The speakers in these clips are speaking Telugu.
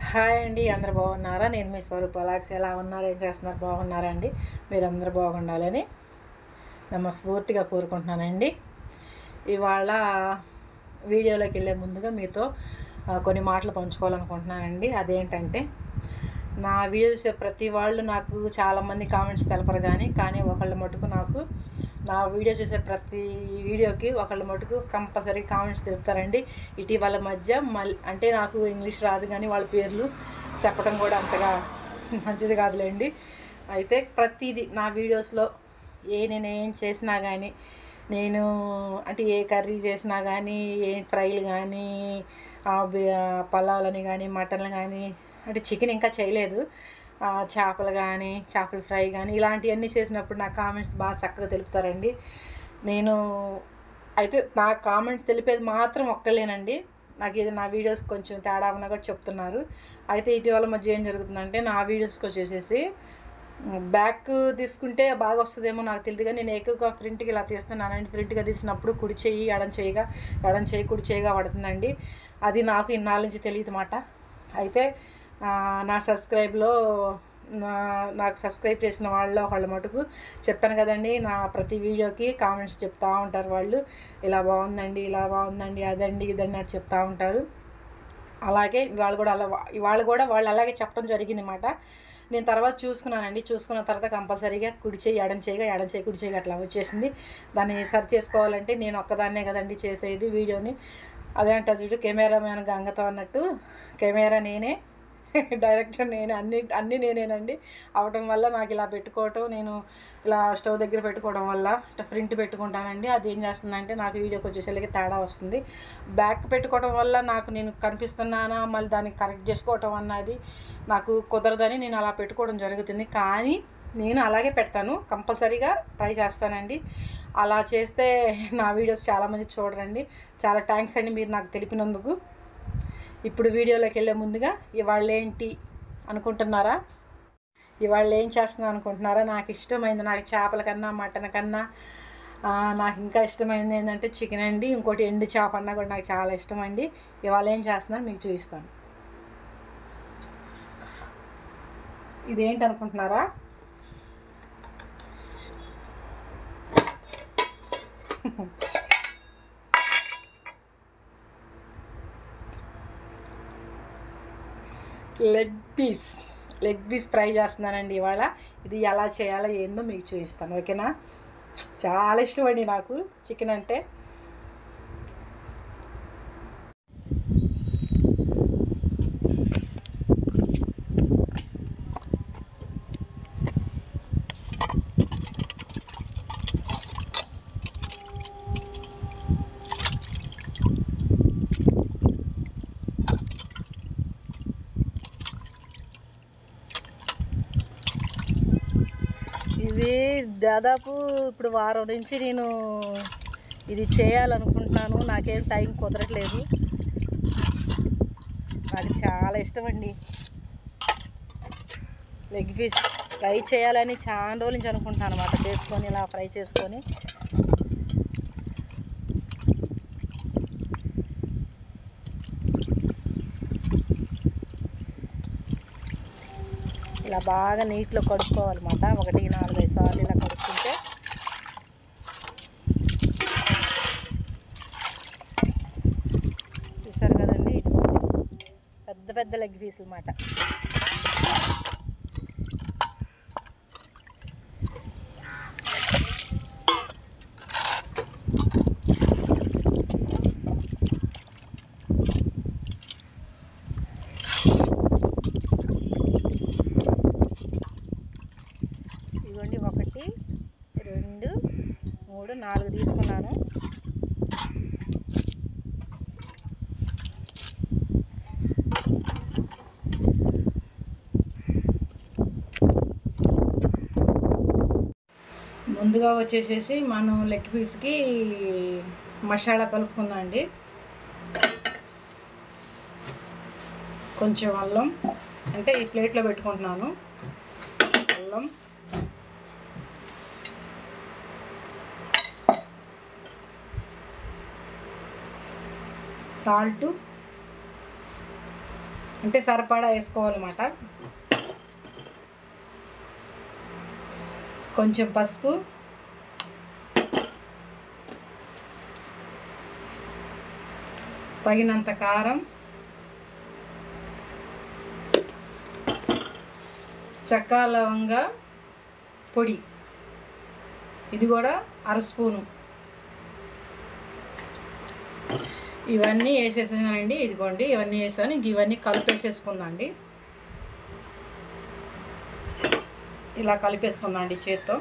హాయ్ అండి అందరు బాగున్నారా నేను మీ స్వరూప్ అలాక్స్ ఎలా ఉన్నారు ఏం చేస్తున్నారు బాగున్నారా అండి మీరు అందరూ బాగుండాలని నమ్మస్ఫూర్తిగా కోరుకుంటున్నానండి ఇవాళ వీడియోలోకి వెళ్ళే ముందుగా మీతో ఆ, కొన్ని మాటలు పంచుకోవాలనుకుంటున్నానండి అదేంటంటే నా వీడియో చూసే ప్రతి వాళ్ళు నాకు చాలామంది కామెంట్స్ తెలపరు కానీ కానీ ఒకళ్ళ మటుకు నాకు నా వీడియో చూసే ప్రతి వీడియోకి ఒకళ్ళ మటుకు కంపల్సరీ కామెంట్స్ తెలుపుతారండి ఇటీవల మధ్య మళ్ళీ అంటే నాకు ఇంగ్లీష్ రాదు కానీ వాళ్ళ పేర్లు చెప్పడం కూడా అంతగా మంచిది కాదులేండి అయితే ప్రతిదీ నా వీడియోస్లో ఏ నేను ఏం చేసినా కానీ నేను అంటే ఏ కర్రీ చేసినా కానీ ఏ ఫ్రైలు కానీ పలావులని కానీ మటన్లు కానీ అంటే చికెన్ ఇంకా చేయలేదు ఆ, చేపలు కానీ చేపల ఫ్రై కానీ ఇలాంటివన్నీ చేసినప్పుడు నా కామెంట్స్ బాగా చక్కగా తెలుపుతారండి నేను అయితే నా కామెంట్స్ తెలిపేది మాత్రం ఒక్కళ్ళేనండి నాకు ఇది నా వీడియోస్ కొంచెం తేడా ఉన్నా కూడా చెప్తున్నారు అయితే ఇటీవల మధ్య ఏం జరుగుతుందంటే నా వీడియోస్కి వచ్చేసేసి బ్యాక్ తీసుకుంటే బాగా వస్తుందేమో నాకు తెలియదు కానీ నేను ఎక్కువగా ప్రింట్కి ఇలా తీస్తున్నానండి ప్రింట్గా తీసినప్పుడు కుడి చెయ్యి ఎడం చేయగా ఎడం చేయి కుడి చేయగా పడుతుందండి అది నాకు ఇన్నాళ్ళ నుంచి తెలియదు మాట అయితే ఆ, నా సబ్స్క్రైబ్లో నా నాకు సబ్స్క్రైబ్ చేసిన వాళ్ళు వాళ్ళ మటుకు చెప్పాను కదండి నా ప్రతి వీడియోకి కామెంట్స్ చెప్తా ఉంటారు వాళ్ళు ఇలా బాగుందండి ఇలా బాగుందండి అదండి ఇదండి అని చెప్తా ఉంటారు అలాగే ఇవాళ కూడా అలా ఇవాళ కూడా వాళ్ళు అలాగే చెప్పడం జరిగింది అన్నమాట నేను తర్వాత చూసుకున్నానండి చూసుకున్న తర్వాత కంపల్సరీగా కుడి చేయి ఎడం చేయగా ఎడం చేయి కుడి చేయి అట్లా వచ్చేసింది దాన్ని సరి చేసుకోవాలంటే నేను ఒక్కదాన్నే కదండి చేసేది వీడియోని అదే అంటా చూడు కెమెరా మ్యాన్ గంగతో అన్నట్టు కెమెరా నేనే డైరెక్టర్ నేనే అన్ని అన్నీ నేనేనండి అవటం వల్ల నాకు ఇలా పెట్టుకోవటం నేను ఇలా స్టవ్ దగ్గర పెట్టుకోవడం వల్ల ఇట్లా ప్రింట్ పెట్టుకుంటానండి అది ఏం చేస్తుందంటే నాకు వీడియోకి వచ్చేసరికి తేడా వస్తుంది బ్యాక్ పెట్టుకోవడం వల్ల నాకు నేను కనిపిస్తున్నానా మళ్ళీ దాన్ని కరెక్ట్ చేసుకోవటం అన్నది నాకు కుదరదని నేను అలా పెట్టుకోవడం జరుగుతుంది కానీ నేను అలాగే పెడతాను కంపల్సరీగా ట్రై చేస్తానండి అలా చేస్తే నా వీడియోస్ చాలామంది చూడరండి చాలా థ్యాంక్స్ అండి మీరు నాకు తెలిపినందుకు ఇప్పుడు వీడియోలోకి వెళ్ళే ముందుగా ఇవాళ ఏంటి అనుకుంటున్నారా ఇవాళ ఏం చేస్తున్నాను అనుకుంటున్నారా నాకు ఇష్టమైంది నాకు చేపల కన్నా మటన్ కన్నా ఆ, నాకు ఇంకా ఇష్టమైనది ఏంటంటే చికెన్ అండి ఇంకోటి ఎండు చేప అన్నా కూడా నాకు చాలా ఇష్టం అండి ఇవాళ ఏం చేస్తున్నాను మీకు చూపిస్తాను ఇదేంటి అనుకుంటున్నారా leg piece leg piece fry చేస్తున్నానండి ఇవాళ ఇది ఎలా చేయాలో ఏందో మీకు చూపిస్తాను ఓకేనా చాలా ఇష్టం అండి నాకు చికెన్ అంటే ఇది దాదాపు ఇప్పుడు వారం నుంచి నేను ఇది చేయాలనుకుంటున్నాను నాకేం టైం కుదరట్లేదు నాకు చాలా ఇష్టం అండి లెగ్ పీస్ ఫ్రై చేయాలని చాలా రోజుల నుంచి అనుకుంటున్నాను అనమాట చేసుకొని ఇలా ఫ్రై చేసుకొని ఇలా బాగా నీటిలో కడుక్కోవాలన్నమాట ఒకటి నాలుగైదు సార్లు ఇలా కడుక్కుంటే చూసారు కదండి ఇది పెద్ద పెద్ద లెగ్ పీసులు అన్నమాట ఇదిగోండి ఒకటి రెండు మూడు నాలుగు తీసుకున్నాను ముందుగా వచ్చేసేసి మనం లెగ్ పీస్కి మసాలా కలుపుకుందాం అండి కొంచెం అల్లం అంటే ఈ ప్లేట్లో పెట్టుకుంటున్నాను అల్లం సాల్ట్ అంటే సరిపడా వేసుకోవాలన్నమాట కొంచెం పసుపు తగినంత కారం చెక్క లవంగ పొడి ఇది కూడా అర స్పూను ఇవన్నీ వేసేసానండి ఇదిగోండి ఇవన్నీ వేసాను ఇంక ఇవన్నీ కలిపేసేసుకుందాం అండి ఇలా కలిపేసుకుందాం అండి చేత్తో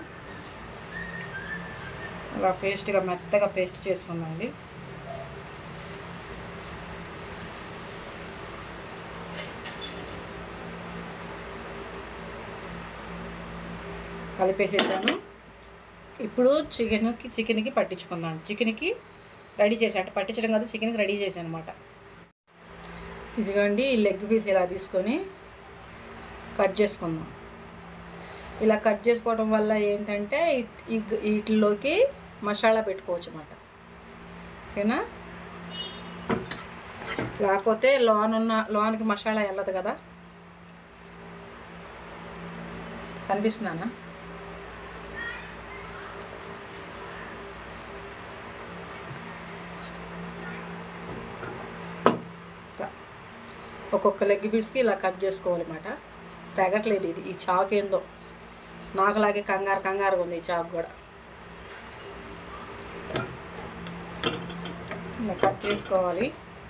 ఇలా పేస్ట్గా మెత్తగా పేస్ట్ చేసుకుందాం అండి కలిపేసేసాను ఇప్పుడు చికెన్కి చికెన్కి పట్టించుకుందాం చికెన్కి రెడీ చేశాను అంటే పట్టించడం కాదు చికెన్కి రెడీ చేశాను అనమాట ఇదిగోండి ఈ లెగ్ పీస్ ఇలా తీసుకొని కట్ చేసుకుందాం ఇలా కట్ చేసుకోవడం వల్ల ఏంటంటే ఈ- వీటిలోకి మసాలా పెట్టుకోవచ్చు అన్నమాట ఓకేనా లేకపోతే లోన్ ఉన్న లోన్కి మసాలా వెళ్ళదు కదా కనిపిస్తున్నానా ఒక్కొక్క లెగ్ పీస్కి ఇలా కట్ చేసుకోవాలన్నమాట తెగట్లేదు ఇది ఈ చాకు ఏందో నాకులాగే కంగారు కంగారుగా ఉంది ఈ చాకు కూడా ఇలా కట్ చేసుకోవాలి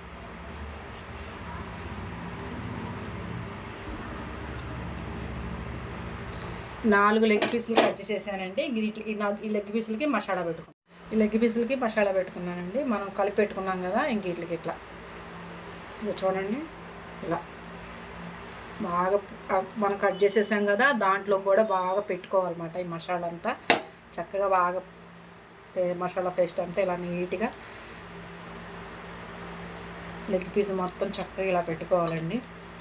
నాలుగు లెగ్ పీసులు కట్ చేసానండి వీటి ఈ నా- ఈ లెగ్ పీసులకి మసాలా పెట్టుకున్నాను ఈ లెగ్ పీసులకి మసాలా పెట్టుకున్నానండి మనం కలిపి పెట్టుకున్నాం కదా ఇంక వీటికి ఇట్లా ఇదిగో చూడండి ఇలా బాగా ఆ, మనం కట్ చేసేసాం కదా దాంట్లో కూడా బాగా పెట్టుకోవాలన్నమాట ఈ మసాలా అంతా చక్కగా బాగా పే- మసాలా పేస్ట్ అంతా ఇలా నీట్గా లెగ్ పీస్ మొత్తం చక్కగా ఇలా పెట్టుకోవాలండి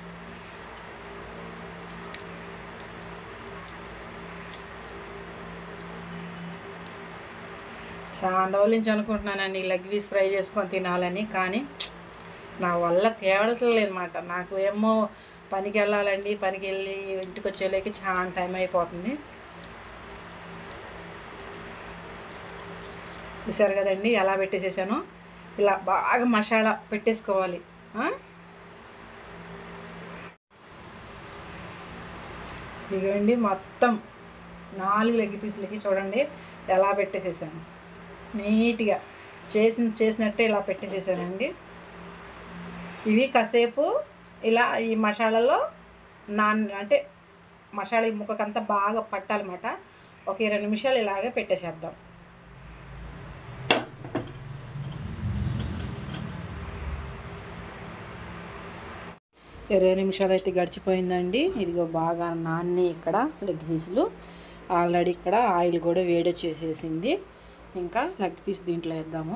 చాలా రోజుల నుంచి అనుకుంటున్నానండి లెగ్ పీస్ ఫ్రై చేసుకొని తినాలని కానీ నా వల్ల తేవట్లేదు అనమాట నాకు ఏమో పనికి వెళ్ళాలండి పనికి వెళ్ళి ఇంటికి వచ్చేలేకి చాలా టైం అయిపోతుంది చూసారు కదండి ఎలా పెట్టేసేసాను ఇలా బాగా మసాలా పెట్టేసుకోవాలి ఆ? ఇదిగోండి మొత్తం నాలుగు లెగ్ పీసులకి చూడండి ఎలా పెట్టేసేసాను నీట్గా చేసిన చేసినట్టే ఇలా పెట్టేసేసానండి ఇవి కాసేపు ఇలా ఈ మసాలాలో నాన్ అంటే మసాలా ఈ ముక్కకంతా బాగా పట్టాలన్నమాట ఒక ఇరవై నిమిషాలు ఇలాగే పెట్టేసేద్దాం ఇరవై నిమిషాలు అయితే గడిచిపోయిందండి ఇదిగో బాగా నాన్ని ఇక్కడ లెగ్ పీసులు ఆల్రెడీ ఇక్కడ ఆయిల్ కూడా వేడి చేసేసింది ఇంకా లెగ్ పీస్ దీంట్లో వేద్దాము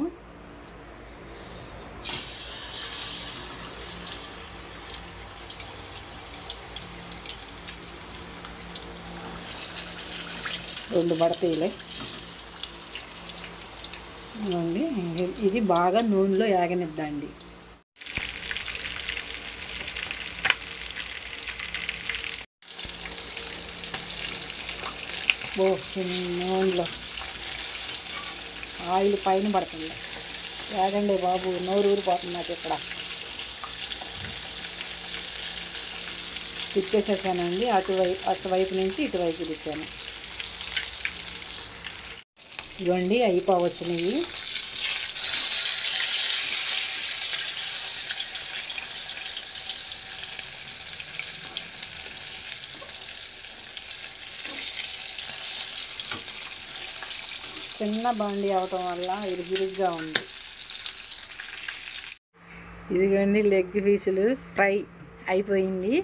రెండు పడతాయిలే ఇదిగోండి, ఇది- ఇది బాగా నూనెలో యాగనిద్దండి ఓ నూనెలో ఆయిల్ పైన పడుతుంది వేగండి బాబు నోరు ఊరిపోతుంది నాకు ఇక్కడ తిప్పేసేసానండి అటువైపు అటువైపు నుంచి ఇటువైపు తిప్పాను ఇవ్వండి అయిపోవచ్చినవి చిన్న బండి అవటం వల్ల ఇరుగిరుగ్గా ఉంది ఇదిగోండి లెగ్ పీసులు ఫ్రై అయిపోయింది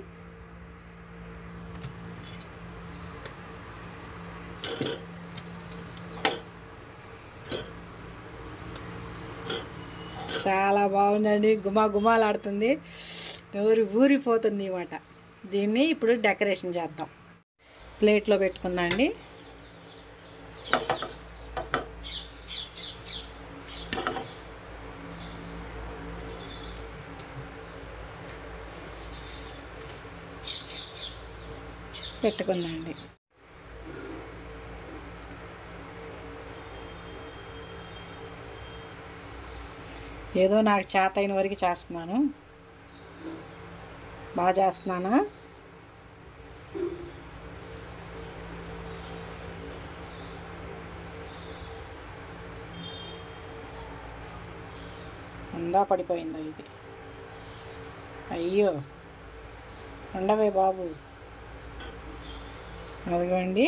చాలా బాగుందండి గుమా గుమాలాడుతుంది నోరు ఊరిపోతుంది అన్నమాట దీన్ని ఇప్పుడు డెకరేషన్ చేద్దాం ప్లేట్లో పెట్టుకుందాం అండి పెట్టుకుందండి ఏదో నాకు చేత అయిన వరకు చేస్తున్నాను బాగా చేస్తున్నానా ఉందా పడిపోయిందా ఇది అయ్యో ఉండవే బాబు అదిగోండి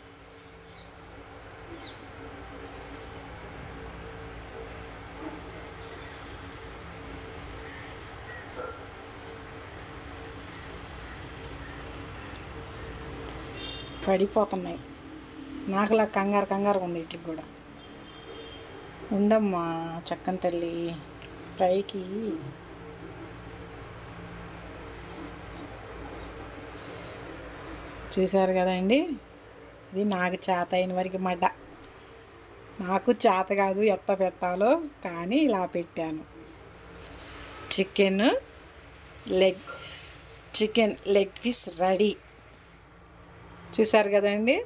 పడిపోతున్నాయి నాకులా కంగారు కంగారు ఉంది వీటికి కూడా ఉండమ్మా చక్కని తల్లి ఫ్రైకి చూశారు కదండి ఇది నాకు చేత అయిన వరకు మడ్డ నాకు చేత కాదు ఎట్ట పెట్టాలో కానీ ఇలా పెట్టాను chicken leg chicken leg piece ready చూసారు కదండి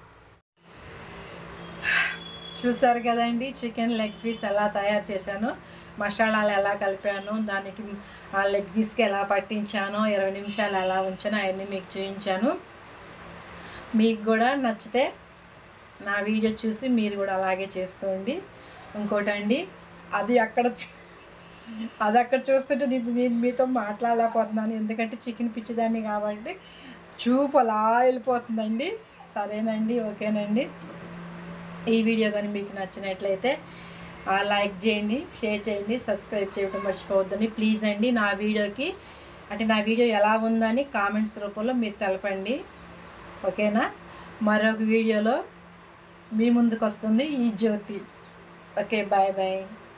చూసారు కదండి చికెన్ లెగ్ పీస్ ఎలా తయారు చేశాను మసాలాలు ఎలా కలిపాను దానికి ఆ లెగ్ పీస్కి ఎలా పట్టించానో ఇరవై నిమిషాలు ఎలా ఉంచానో అవన్నీ మీకు చూపించాను మీకు కూడా నచ్చితే నా వీడియో చూసి మీరు కూడా అలాగే చేసుకోండి ఇంకోటండి అది అక్కడ చూ- అది అక్కడ చూస్తుంటే నేను నేను మీతో మాట్లాడలేకపోతున్నాను ఎందుకంటే చికెన్ పిచ్చిదాన్ని కాబట్టి చూపు అలా వెళ్ళిపోతుందండి సరేనండి ఓకేనండి ఈ వీడియో కానీ మీకు నచ్చినట్లయితే ఆ, లైక్ చేయండి షేర్ చేయండి సబ్స్క్రైబ్ చేయడం మర్చిపోవద్దండి ప్లీజ్ అండి నా వీడియోకి అంటే నా వీడియో ఎలా ఉందని కామెంట్స్ రూపంలో మీరు తెలపండి ఓకేనా మరొక వీడియోలో మీ ముందుకు వస్తుంది ఈ జ్యోతి ఓకే బాయ్ బాయ్